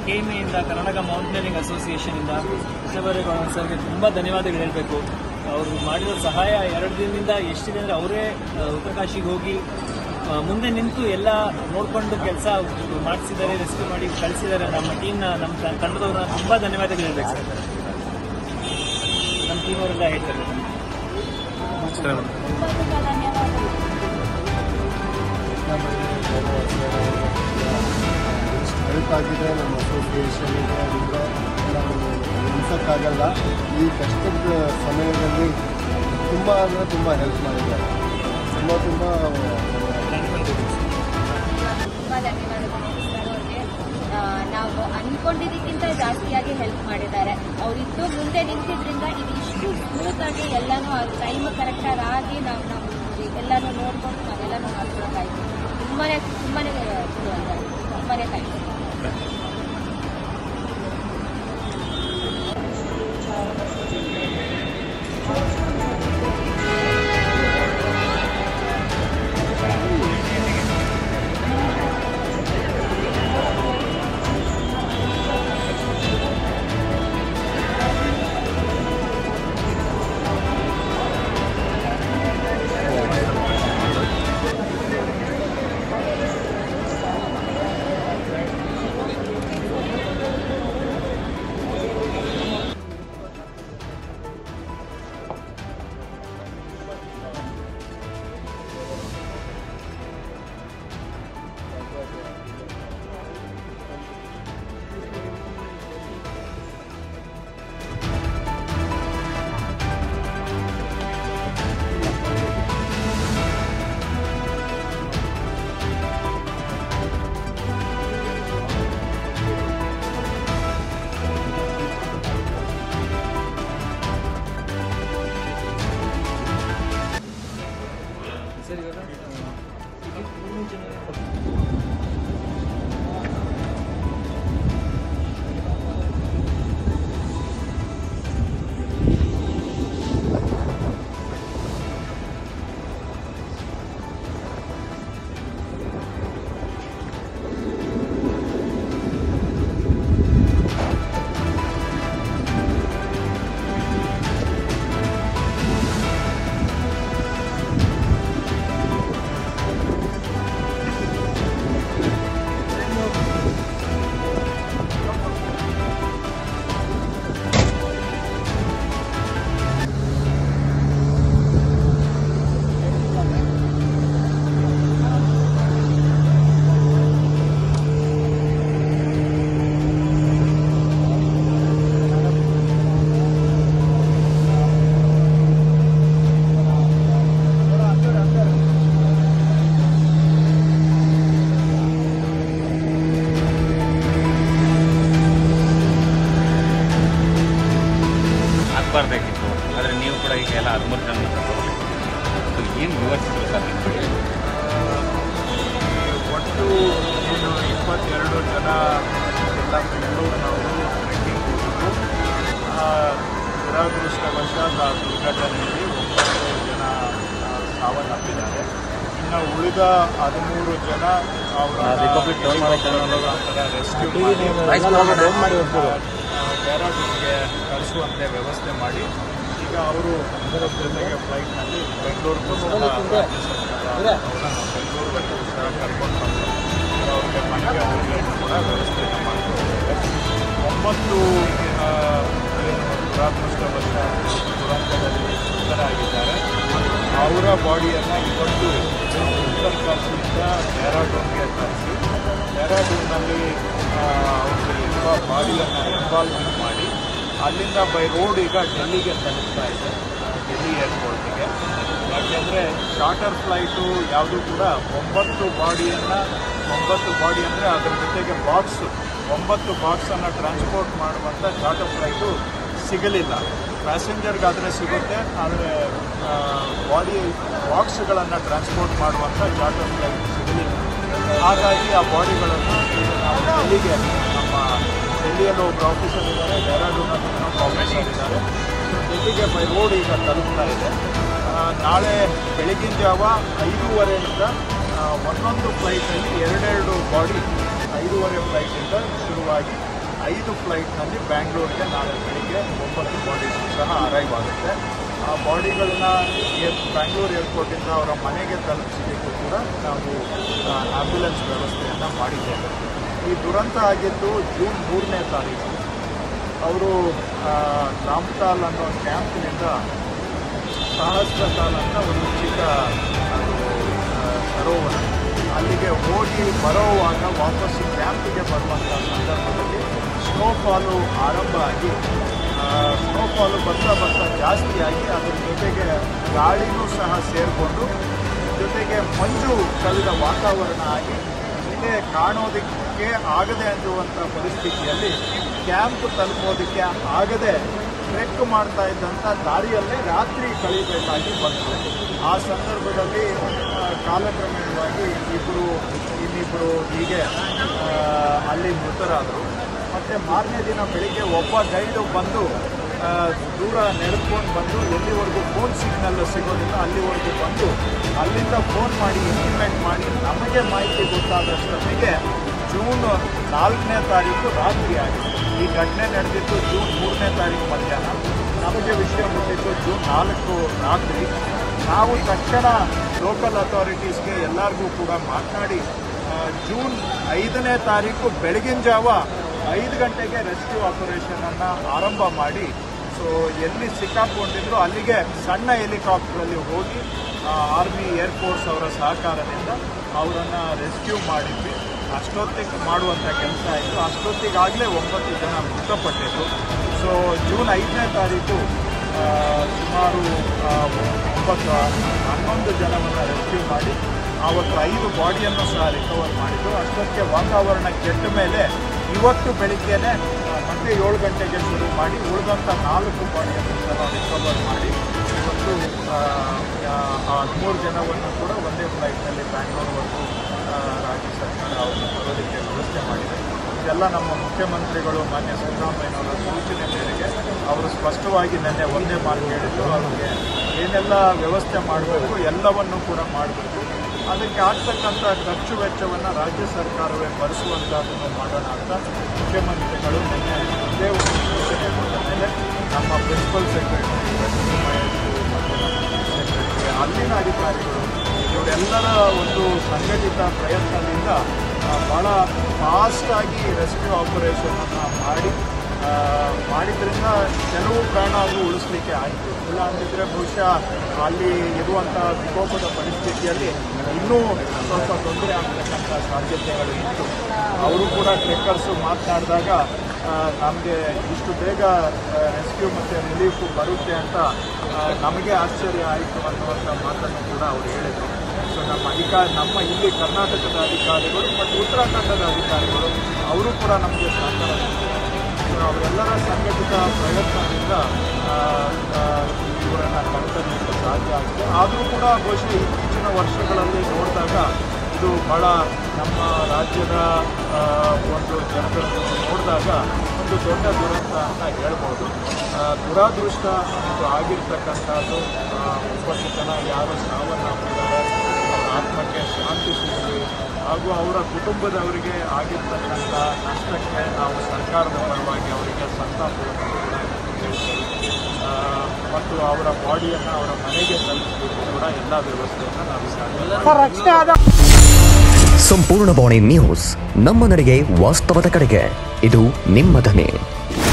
ಕೆಎಂಎಯಿಂದ Karnataka mountaineering ಅಸೋಸಿಯೇಷನಿಂದ ಕೃಷ್ಣಬೈರೇಗೌಡ ಸರ್ಗೆ ತುಂಬ ಧನ್ಯವಾದಗಳು ಹೇಳಬೇಕು ಅವರು ಮಾಡಿರೋ ಸಹಾಯ ಎರಡು ದಿನದಿಂದ ಎಷ್ಟಿದೆ ಅಂದರೆ ಅವರೇ ಉತ್ತರಕಾಶಿಗೆ ಹೋಗಿ ಆ, ಮುಂದೆ ನಿಂತು ಎಲ್ಲ ನೋಡಿಕೊಂಡು ಕೆಲಸ ಮಾಡಿಸಿದ್ದಾರೆ ರೆಸ್ಕ್ಯೂ ಮಾಡಿ ಕಳಿಸಿದ್ದಾರೆ ನಮ್ಮ ಟೀಮ್ನ ನಮ್ಮ ತ- ತಂಡದವ್ರನ್ನ ತುಂಬ ಧನ್ಯವಾದಗಳು ಹೇಳಬೇಕು ಸರ್ ನಮ್ಮ ಟೀಮ್ ಅವರೆಲ್ಲ ಹೇಳ್ತಾರೆ ತುಂಬ ತುಂಬ ಧನ್ಯವಾದಗಳು ಹೆಲ್ಪ್ ಆಗಿದೆ ನಮ್ಮ ಅಸೋಸಿಯೇಷನ್ಗೆ ಅಂದರೆ ನಾವು ನೆನೆಸೋಕ್ಕಾಗಲ್ಲ ಈ ಕಷ್ಟದ ಸಮಯದಲ್ಲಿ ತುಂಬ ಅಂದರೆ ತುಂಬ ಹೆಲ್ಪ್ ಮಾಡಿದ್ದಾರೆ ತುಂಬ ತುಂಬ ತುಂಬ ಧನ್ಯವಾದಗಳು ಸರ್ ಅವ್ರಿಗೆ ಆ, ನಾವು ಅನ್ಕೊಂಡಿದ್ದಕ್ಕಿಂತ ಜಾಸ್ತಿಯಾಗಿ ಹೆಲ್ಪ್ ಮಾಡಿದ್ದಾರೆ ಅವರಿದ್ದು ಮುಂದೆ ನಿಂತಿದ್ರಿಂದ ಇದು ಇಷ್ಟು ಸ್ಮೂತ್ ಆಗಿ ಎಲ್ಲಾನು ಆ ಟೈಮ್ ಕರೆಕ್ಟಾಗಿ ಆಗಿ ನಾವು ನಾವು ಎಲ್ಲಾನು ನೋಡ್ಕೊಂಡು ನಾವೆಲ್ಲನೂ ಮಾಡ್ಕೊಳಕ್ಕಾಯ್ತು ತುಂಬಾನೇ ತುಂಬಾನೇ ಇದು ಅಂದ್ರೆ ತುಂಬಾನೇ ಥ್ಯಾಂಕ್ಸ್ ಸರ್ ಇವಾಗ ಆಗಬಾರ್ದಾಗಿತ್ತು ಆದರೆ ನೀವು ಕೂಡ ಈಗ ಎಲ್ಲ ಹದಿಮೂರು ಜನ ಸೊ ಏನು ವಿವರಿಸಿದ್ರು ಸರ್ ನಿಮ್ಮ ಬಗ್ಗೆ? ಒಟ್ಟು ಏನು ಇಪ್ಪತ್ತೆರಡು ಜನ ಎಲ್ಲ ಬೆಂಗಳೂರಿನವರು ಟ್ರೆಕ್ಕಿಂಗ್ ಹೋಗಿದ್ದು ಆ, ದುರದೃಷ್ಟವಶಾತ್ ಆ ದುರ್ಘಟನೆಯಲ್ಲಿ ಒಂಬತ್ತು ಜನ ಆ, ಸಾವನ್ನಪ್ಪಿದ್ದಾರೆ ಇನ್ನು ಉಳಿದ ಹದಿಮೂರು ಜನ ರೆಸ್ಕ್ಯೂ ಮಾಡಿ ಡೆಹ್ರಾಡೂನ್ಗೆ ಕಳಿಸುವಂತೆ ವ್ಯವಸ್ಥೆ ಮಾಡಿ ಈಗ ಅವರು ಅದರ ಜೊತೆಗೆ ಫ್ಲೈಟ್ನಲ್ಲಿ ಬೆಂಗಳೂರಿಗೂ ಸಹ ರಾಜ್ಯ ಸರ್ಕಾರ ಅವರನ್ನು ಬೆಂಗಳೂರಿಗೂ ಸಹ ಕರ್ಕೊಂಡು ಬಂದು ಅವ್ರಿಗೆ ಮನೆಗೆ ಹೋಗಲಿಕ್ಕೆ ಕೂಡ ವ್ಯವಸ್ಥೆಯನ್ನು ಮಾಡಿಕೊಟ್ಟಿದ್ದೇವೆ ಒಂಬತ್ತು ಆ, ಏನು ದುರಾದೃಷ್ಟವಶ ದುರಂತದಲ್ಲಿ ಮೃತರಾಗಿದ್ದಾರೆ ಅವರ ಬಾಡಿಯನ್ನು ಇವತ್ತು ಉತ್ತರ ಕಾಶಿಯಿಂದ ಡೆಹ್ರಾಡೂನ್ಗೆ ತರಿಸಿ ಡೆಹ್ರಾಡೂನ್ನಲ್ಲಿ ಅವ್ರಿಗೆ ಎಲ್ಲ ಬಾಡಿಯನ್ನು ಇನ್ವಾಲ್ವ್ಮೆಂಟ್ ಮಾಡಿ ಅಲ್ಲಿಂದ ಬೈ ರೋಡ್ ಈಗ ಡೆಲ್ಲಿಗೆ ತಲುಪ್ತಾ ಇದೆ ಡೆಲ್ಲಿ ಏರ್ಪೋರ್ಟಿಗೆ ಯಾಕೆಂದರೆ ಚಾರ್ಟರ್ ಫ್ಲೈಟು ಯಾವುದು ಕೂಡ ಒಂಬತ್ತು ಬಾಡಿಯನ್ನು ಒಂಬತ್ತು ಬಾಡಿ ಅಂದರೆ ಅದರ ಜೊತೆಗೆ ಬಾಕ್ಸು ಒಂಬತ್ತು ಬಾಕ್ಸನ್ನು ಟ್ರಾನ್ಸ್ಪೋರ್ಟ್ ಮಾಡುವಂಥ ಚಾರ್ಟರ್ ಫ್ಲೈಟು ಸಿಗಲಿಲ್ಲ ಪ್ಯಾಸೆಂಜರ್ಗಾದರೆ ಸಿಗುತ್ತೆ ಆದರೆ ಬಾಡಿ ಬಾಕ್ಸ್ಗಳನ್ನು ಟ್ರಾನ್ಸ್ಪೋರ್ಟ್ ಮಾಡುವಂಥ ಚಾರ್ಟರ್ ಫ್ಲೈಟ್ ಸಿಗಲಿಲ್ಲ ಹಾಗಾಗಿ ಆ ಬಾಡಿಗಳನ್ನು ನಾವು ಡೆಲ್ಲಿಗೆ ನಮ್ಮ ಡೆಲ್ಲಿಯಲ್ಲಿ ಒಬ್ಬರು ಆಫೀಸರ್ ಇದ್ದಾರೆ ಡೆಹ್ರಾಡೂನಲ್ಲಿ ಇನ್ನೊಬ್ಬ ಆಫೀಸರ್ ಇದ್ದಾರೆ ಸೊ ಡೆಲ್ಲಿಗೆ ಬೈ ರೋಡ್ ಈಗ ತಲುಪ್ತಾ ಇದೆ ಆ, ನಾಳೆ ಬೆಳಗಿನ ಜಾವ ಐದೂವರೆಯಿಂದ ಆ, ಒಂದೊಂದು ಫ್ಲೈಟಲ್ಲಿ ಎರಡೆರಡು ಬಾಡಿ ಐದೂವರೆ ಫ್ಲೈಟಿಂದ ಶುರುವಾಗಿ ಐದು ಫ್ಲೈಟ್ನಲ್ಲಿ ಬ್ಯಾಂಗ್ಳೂರಿಗೆ ನಾಳೆ ಬೆಳಿಗ್ಗೆ ಒಂಬತ್ತು ಬಾಡೀಸ್ ಸಹ ಅರೈವ್ ಆಗುತ್ತೆ ಆ ಬಾಡಿಗಳನ್ನ ಏರ್ ಬ್ಯಾಂಗ್ಳೂರು ಏರ್ಪೋರ್ಟಿಂದ ಅವರ ಮನೆಗೆ ತಲುಪಿಸಲಿಕ್ಕೂ ಕೂಡ ನಾವು ಆ್ಯಂಬುಲೆನ್ಸ್ ವ್ಯವಸ್ಥೆಯನ್ನು ಮಾಡಿದ್ದೇವೆ ಈ ದುರಂತ ಆಗಿದ್ದು ಜೂನ್ ಮೂರನೇ ತಾರೀಕು ಅವರು ರಾಮ್ತಾಲ್ ಅನ್ನೋ ಕ್ಯಾಂಪ್ನಿಂದ ಸಹಸ್ರತಾಲ್ ಅಂತ ಒಂದು ಚಿಕ್ಕ ಅದು, ಆ, ಸರೋವರ ಅಲ್ಲಿಗೆ ಹೋಗಿ ಬರೋವಾಗ ವಾಪಸ್ಸು ಕ್ಯಾಂಪಿಗೆ ಬರುವಂಥ ಸಂದರ್ಭದಲ್ಲಿ ಸ್ನೋಫಾಲು ಆರಂಭ ಆಗಿ ಸ್ನೋಫಾಲು ಬರ್ತಾ ಬರ್ತಾ ಜಾಸ್ತಿಯಾಗಿ ಅದ್ರ ಜೊತೆಗೆ ಗಾಳಿನೂ ಸಹ ಸೇರಿಕೊಂಡು ಜೊತೆಗೆ ಮಂಜು ಕವಿದ ವಾತಾವರಣ ಆಗಿ ಇಲ್ಲೇ ಕಾಣೋದಕ್ಕೆ ಆಗದೆ ಅನ್ನುವಂಥ ಪರಿಸ್ಥಿತಿಯಲ್ಲಿ ಕ್ಯಾಂಪ್ ತಲುಪೋದಕ್ಕೆ ಆಗದೆ ಟ್ರೆಕ್ ಮಾಡ್ತಾ ಇದ್ದಂಥ ದಾರಿಯಲ್ಲೇ ರಾತ್ರಿ ಕಳಿಬೇಕಾಗಿ ಬಂತು ಆ ಸಂದರ್ಭದಲ್ಲಿ ಆ, ಕಾಲಕ್ರಮೇಣವಾಗಿ ಇಬ್ಬರು ಇನ್ನಿಬ್ಬರು ಹೀಗೆ ಆ, ಅಲ್ಲಿ ಮೃತರಾದರು ಮತ್ತು ಮಾರನೇ ದಿನ ಬೆಳಿಗ್ಗೆ ಒಬ್ಬ ಗೈಡು ಬಂದು ಆ, ದೂರ ನಡೆದುಕೊಂಡು ಬಂದು ಎಲ್ಲಿವರೆಗೂ ಫೋನ್ ಸಿಗ್ನಲ್ ಸಿಗೋದಿಲ್ಲ ಅಲ್ಲಿವರೆಗೂ ಬಂದು ಅಲ್ಲಿಂದ ಫೋನ್ ಮಾಡಿ ಇಂಟಿಮೇಟ್ ಮಾಡಿ ನಮಗೆ ಮಾಹಿತಿ ಗೊತ್ತಾದಷ್ಟೊತ್ತಿಗೆ ಜೂನ್ ನಾಲ್ಕನೇ ತಾರೀಕು ರಾತ್ರಿ ಆಗಿದೆ ಈ ಘಟನೆ ನಡೆದಿದ್ದು ಜೂನ್ ಮೂರನೇ ತಾರೀಕು ಮಧ್ಯಾಹ್ನ ನಮಗೆ ವಿಷಯ ಮುಟ್ಟಿದ್ದು ಜೂನ್ ನಾಲ್ಕು ರಾತ್ರಿ ನಾವು ತಕ್ಷಣ ಲೋಕಲ್ ಅಥಾರಿಟೀಸ್ಗೆ ಎಲ್ಲರಿಗೂ ಕೂಡ ಮಾತನಾಡಿ ಆ, ಜೂನ್ ಐದನೇ ತಾರೀಕು ಬೆಳಗಿನ ಜಾವ ಐದು ಗಂಟೆಗೆ ರೆಸ್ಕ್ಯೂ ಆಪರೇಷನನ್ನು ಆರಂಭ ಮಾಡಿ ಸೊ ಎಲ್ಲಿ ಸಿಕ್ಕಾಕೊಂಡಿದ್ರು ಅಲ್ಲಿಗೆ ಸಣ್ಣ ಹೆಲಿಕಾಪ್ಟ್ರಲ್ಲಿ ಹೋಗಿ ಆರ್ಮಿ ಏರ್ಫೋರ್ಸ್ ಅವರ ಸಹಕಾರದಿಂದ ಅವರನ್ನು ರೆಸ್ಕ್ಯೂ ಮಾಡಿದ್ವಿ ಅಷ್ಟೊತ್ತಿಗೆ ಮಾಡುವಂಥ ಕೆಲಸ ಆಯಿತು ಅಷ್ಟೊತ್ತಿಗಾಗಲೇ ಒಂಬತ್ತು ಜನ ಮೃತಪಟ್ಟಿದ್ದು ಸೊ ಜೂನ್ ಐದನೇ ತಾರೀಕು ಆ, ಸುಮಾರು ಆ, ಒಂಬತ್ತು ಹನ್ನೊಂದು ಜನವನ್ನು ರೆಸ್ಕ್ಯೂ ಮಾಡಿ ಆವತ್ತು ಐದು ಬಾಡಿಯನ್ನು ಸಹ ರಿಕವರ್ ಮಾಡಿದ್ದು ಅಷ್ಟೊತ್ತಿಗೆ ವಾತಾವರಣ ಕೆಟ್ಟ ಮೇಲೆ ಇವತ್ತು ಬೆಳಿಗ್ಗೆನೆ ಆ, ಮತ್ತೆ ಏಳು ಗಂಟೆಗೆ ಶುರು ಮಾಡಿ ಉಳಿದಂಥ ನಾಲ್ಕು ಬಾಡಿಯನ್ನು ಸಹ ರಿಕವರ್ ಮಾಡಿ ಇವತ್ತು ಆ, ಆ ಹದಿಮೂರು ಜನವನ್ನು ಕೂಡ ಒಂದೇ ಫ್ಲೈಟ್ನಲ್ಲಿ ಬ್ಯಾಂಗ್ಳೂರ್ವರೆಗೂ ಆ, ರಾಜ್ಯ ಸರ್ಕಾರ ಅವ್ರನ್ನ ಬರೋದಕ್ಕೆ ವ್ಯವಸ್ಥೆ ಮಾಡಿದೆ ಇದೆಲ್ಲ ನಮ್ಮ ಮುಖ್ಯಮಂತ್ರಿಗಳು ಮಾನ್ಯ ಸಿದ್ದರಾಮಯ್ಯನವರ ಸೂಚನೆ ಮೇರೆಗೆ ಅವರು ಸ್ಪಷ್ಟವಾಗಿ ನಿನ್ನೆ ಒಂದೇ ಮಾತು ಹೇಳಿದ್ರು ಅವ್ರಿಗೆ ಏನೆಲ್ಲ ವ್ಯವಸ್ಥೆ ಮಾಡಬೇಕು ಎಲ್ಲವನ್ನು ಕೂಡ ಮಾಡಬೇಕು ಅದಕ್ಕೆ ಆಗ್ತಕ್ಕಂಥ ಖರ್ಚು ವೆಚ್ಚವನ್ನು ರಾಜ್ಯ ಸರ್ಕಾರವೇ ಭರಿಸುವಂಥದ್ದನ್ನು ಮಾಡೋಣ ಅಂತ ಮುಖ್ಯಮಂತ್ರಿಗಳು ನಿನ್ನೆ ಒಂದೇ ಒಂದು ಸೂಚನೆ ಕೊಟ್ಟ ಮೇಲೆ ನಮ್ಮ ಪ್ರಿನ್ಸಿಪಲ್ ಸೆಕ್ರೆಟರಿ ಲಕ್ಷ್ಮೀ ಮಹೇಶ್ ಮತ್ತು ನಮ್ಮ ಸೆಕ್ರೆಟರಿ ಅಲ್ಲಿನ ಅಧಿಕಾರಿಗಳು ಇವರೆಲ್ಲರ ಒಂದು ಸಂಘಟಿತ ಪ್ರಯತ್ನದಿಂದ ಆ, ಭಾಳ ಫಾಸ್ಟಾಗಿ ರೆಸ್ಕ್ಯೂ ಆಪರೇಷನನ್ನು ಮಾಡಿ ಆ, ಮಾಡಿದ್ರಿಂದ ಕೆಲವು ಪ್ರಾಣ ಅದು ಉಳಿಸ್ಲಿಕ್ಕೆ ಆಯಿತು ಇಲ್ಲ ಅಂದಿದ್ರೆ ಬಹುಶಃ ಅಲ್ಲಿ ಇರುವಂಥ ವಿಕೋಪದ ಪರಿಸ್ಥಿತಿಯಲ್ಲಿ ಇನ್ನೂ ಸ್ವಲ್ಪ ತೊಂದರೆ ಆಗ್ತಕ್ಕಂಥ ಸಾಧ್ಯತೆಗಳು ಇತ್ತು ಅವರು ಕೂಡ ಟ್ರೆಕ್ಕರ್ಸು ಮಾತನಾಡಿದಾಗ ನಮಗೆ ಇಷ್ಟು ಬೇಗ ರೆಸ್ಕ್ಯೂ ಮತ್ತು ರಿಲೀಫು ಬರುತ್ತೆ ಅಂತ ಆ, ನಮಗೆ ಆಶ್ಚರ್ಯ ಆಯಿತು ಅನ್ನುವಂಥ ಮಾತನ್ನು ಕೂಡ ಅವರು ಹೇಳಿದರು ಸೊ ನಮ್ಮ ಅಧಿಕಾರಿ ನಮ್ಮ ಇಲ್ಲಿ ಕರ್ನಾಟಕದ ಅಧಿಕಾರಿಗಳು ಮತ್ತು ಉತ್ತರಾಖಂಡದ ಅಧಿಕಾರಿಗಳು ಅವರು ಕೂಡ ನಮಗೆ ಸಹಕಾರ ನೀಡಿದ್ದಾರೆ. ಸೊ ಅವರೆಲ್ಲರ ಸಂಘಟಿತ ಪ್ರಯತ್ನದಿಂದ ಆ, ಆ, ಇವರನ್ನು ಕರ್ತವ್ಯಕ್ಕೆ ಸಾಧ್ಯ ಆಗಿದೆ ಆದರೂ ಕೂಡ ಬಹುಶಃ ಇತ್ತೀಚಿನ ವರ್ಷಗಳಲ್ಲಿ ನೋಡಿದಾಗ ಇದು ಬಹಳ ನಮ್ಮ ರಾಜ್ಯದ ಆ, ಒಂದು ಜನಗಳನ್ನು ನೋಡಿದಾಗ ಒಂದು ದೊಡ್ಡ ದುರಂತ ಅಂತ ಹೇಳ್ಬೋದು ಆ, ದುರಾದೃಷ್ಟ ಇದು ಆಗಿರ್ತಕ್ಕಂಥದ್ದು ಆ, ಒಂಬತ್ತು ಜನ ಯಾರು ಸಾವನ್ನಪ್ಪಿದ್ದಾರೆ ಅವರ ಆತ್ಮಕ್ಕೆ ಶಾಂತಿ ಸಿಗಲಿ ಹಾಗೂ ಅವರ ಕುಟುಂಬದವರಿಗೆ ಆಗಿರ್ತಕ್ಕಂಥ ನಷ್ಟಕ್ಕೆ ನಾವು ಸರ್ಕಾರದ ಪರವಾಗಿ ಅವರಿಗೆ ಸಂತಾಪವನ್ನು ಕೂಡ ಹೇಳ್ತೇವೆ ಆ, ಮತ್ತು ಅವರ ಬಾಡಿಯನ್ನು ಅವರ ಮನೆಗೆ ತಲುಪಿಸಲಿಕ್ಕೂ ಕೂಡ ಎಲ್ಲ ವ್ಯವಸ್ಥೆಯನ್ನು ನಾವು ಸಾಧ್ಯ ಸಂಪೂರ್ಣ ಬಾಣಿ ನ್ಯೂಸ್ ನಮ್ಮ ನಡೆಗೆ ವಾಸ್ತವದ ಕಡೆಗೆ ಇದು ನಿಮ್ಮ ಧ್ವನಿ